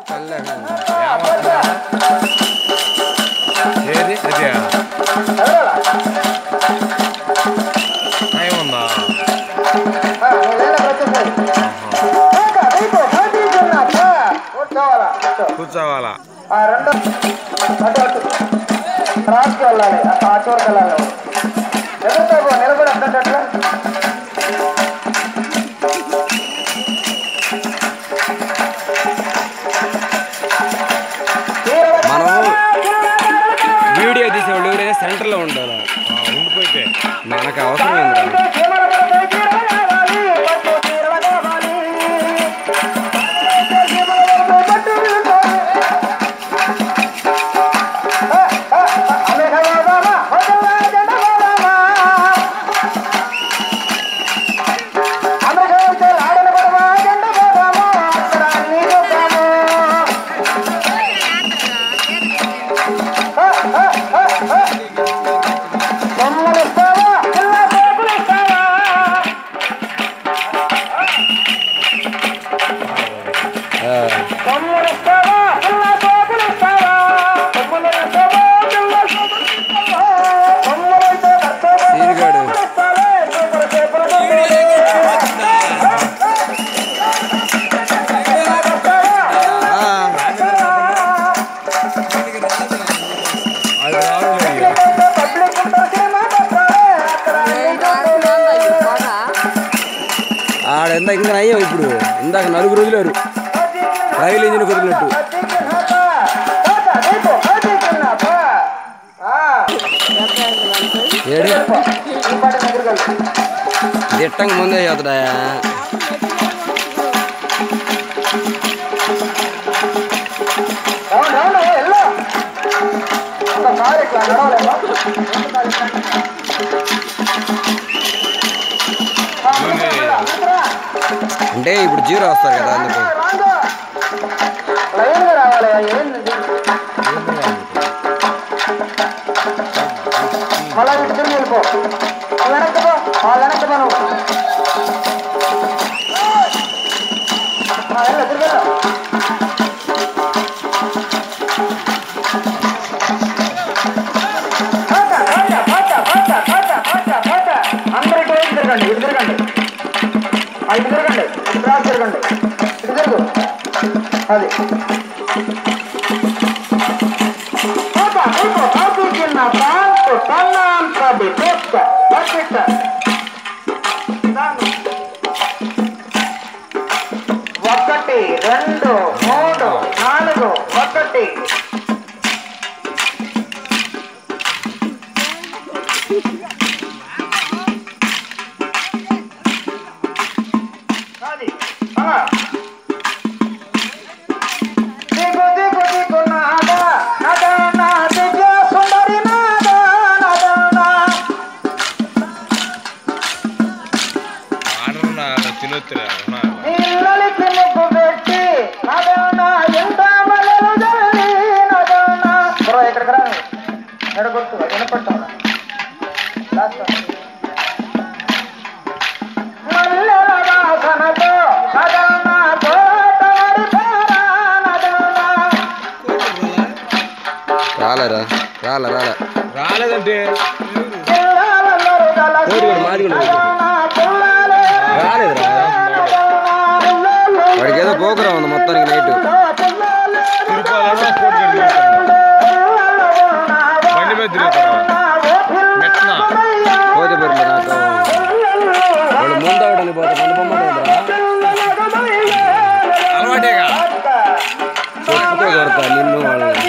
ఏది అదే ఏముందా కూర్చోవాలా రెండు అటు అటు క్రాస్కి వెళ్ళాలి ఆ చివరికి వెళ్ళాలి ఎదురుతో పో, నిలబడి అట్లా మనం వీడియో తీసేవాళ్ళు ఎవరైనా సెంటర్లో ఉండాలి ఆ, ఉండిపోయితే మనకు అవసరం ఏందిరా బొమ్మలిస్తావా పిల్ల సోపులిస్తావా ఆ, బొమ్మలిస్తావా పిల్ల సోపులిస్తావా బొమ్మలిస్తావా పిల్ల సోపులిస్తావా బొమ్మలైతే కష్టపడి సీనుగాడు. సోపులిస్తావే, సూపర్ సూపర్ ఆ, అది రాదు పబ్లిక్ ఉంటారు సినిమా చూస్తావే, అక్కడ ఆడ ఎంత ఇంకా అయ్యాం ఇప్పుడు ఇందాక నలుగురు వదిలేరు రైలు ఇంజిన్ కుదిరినట్టు ఏడు దిట్టంగా ముందే చేస్తాడా అంటే ఇప్పుడు జీరో వస్తారు కదా అందుకు లైన్గా రావాలి ఏంది మళ్ళా ఇటు తిరిగి వెళ్ళిపో వాళ్ళ వెనక్కి పో వాళ్ళ వెనక్కి పో నువ్వు ఆ, వెళ్ళు, తిరిగి వెళ్ళు. పాట, పాట, పాట, పాట, పాట, పాట, పాట. అందరూ ఇటు వైపు తిరగండి ఇటు తిరగండి ఆ, ఇటు తిరగండి ఇటు క్రాస్ తిరగండి ఇటు తిరుగు అది పాట, అయిపో, ఆపు చిన్న పాంపు, సన్నాం కబి, పుష్ప, పచ్చిక. దాన్ని. ఒకటి రెండు మూడు నాలుగు ఒకటి అది. ఆ. దిగు దిగు దిగు నాద నద నా దివ్య సుందరి నాద నద నా ఆడరు తినొత్తురా నీళ్ళకి ముగ్గు పెట్టి నదన ఎంత మలలు జల్లి నదన బ్రో ఇక్కడికి రా ఎడగొట్టు వినపడతాం మల్లెల వాసనతో నదన తోట నడిపారా నదన రాలేరా రాలే రాలే రాలేదంటే పిల్లలందరూ కలిసి కోడి కూడా మాది కూడా నదన పిల్లలే రాలేదురా నదన వాడికి ఏదో పోకురా ఉంది మొత్తానికి నైట్ తిరుపాలలో కోటి బండి మీద తిరుగుతారు మెట్న పోతే పెరుగు నాకు వాళ్ళు ముందు అవడానికి పోతే మన బొమ్మ అలవాటేగా చెప్పుతో కొడతా నిన్ను వాళ్ళని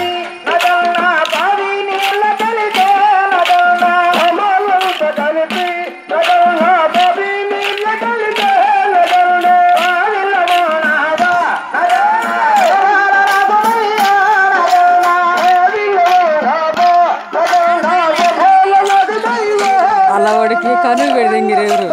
అలా వాడికి కన్ను పెడితే ఎవరు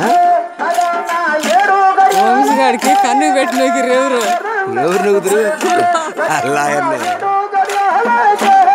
వంశగాడికి కన్ను పెట్టిన ఎవరు ఎవరు నువ్వుతురు అలాగనే గడియాలే